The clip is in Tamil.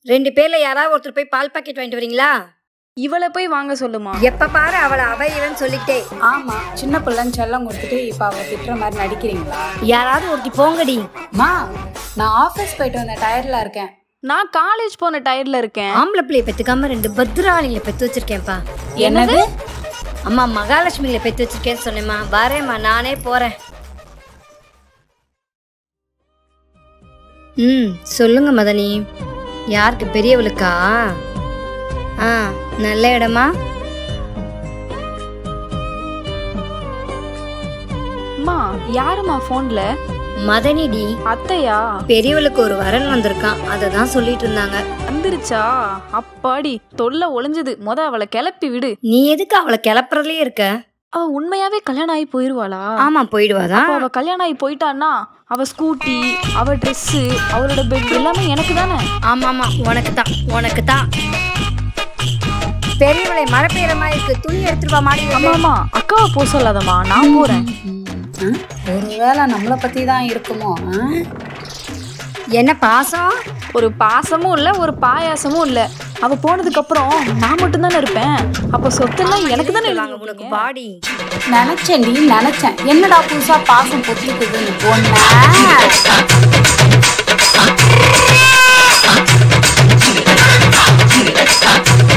ரெண்டு பேர்ல யாராவது ஒருத்தர் போய் பால் பாக்கெட் வாங்கிட்டு வரீங்களா இவளை போய் வாங்க சொல்லுமா எப்ப பாரு அவளை அவ இவன் சொல்லிட்டே ஆமா சின்ன பிள்ளைன்னு செல்லம் கொடுத்துட்டு இப்ப அவ திட்டுற மாதிரி நடிக்கிறீங்களா யாராவது ஒருத்தி போங்கடி மா நான் ஆபீஸ் போயிட்டு வந்த டயர்ல இருக்கேன் நான் காலேஜ் போன டயர்ல இருக்கேன் ஆம்பளை பிள்ளைய பெத்துக்காம ரெண்டு பத்ராளிங்களை பெத்து வச்சிருக்கேன்ப்பா என்னது அம்மா மகாலட்சுமிகளை பெத்து வச்சிருக்கேன்னு சொன்னேம்மா வரேம்மா நானே போறேன் ம் சொல்லுங்க மதனி யாருக்கு பெரியவளுக்கா ஆ நல்ல இடமா அம்மா யாரும்மா போன்ல மதனிடி அத்தையா பெரியவளுக்கு ஒரு வரன் வந்திருக்கான் அதை தான் சொல்லிட்டு இருந்தாங்க வந்துருச்சா அப்பாடி தொல்லை ஒளிஞ்சது முத அவளை கிளப்பி விடு நீ எதுக்கு அவளை கிளப்புறதுலயே இருக்க அவ உண்மையாவே கல்யாணம் ஆகி போயிருவாளா ஆமா போயிடுவாதான் அப்போ அவ கல்யாணம் ஆகி போயிட்டான்னா அவ ஸ்கூட்டி அவ Dress அவளோட பெட் எல்லாமே எனக்கு தானே ஆமா ஆமா உனக்கு தான் உனக்கு தான் பெரியவளை மழை பெய்யற மாதிரி இருக்கு துணி எடுத்துட்டு வா மாடி ஆமா ஆமா அக்காவை போக சொல்லாதம்மா நான் போறேன் ம், ஒருவேளை நம்மளை பத்தி தான் இருக்குமோ ஆ? என்ன பாசம் ஒரு பாசமும் இல்ல ஒரு பாயாசமும் இல்ல அவ போனதுக்கு அப்புறம் நான் மட்டும் தானே இருப்பேன் அப்ப சொத்தெல்லாம் எனக்கு தானே வாங்க உனக்கு பாடி நினைச்சேன்டி நினைச்சேன் என்னடா புதுசா பாசம் பொத்துக்குதுன்னு பொண்ண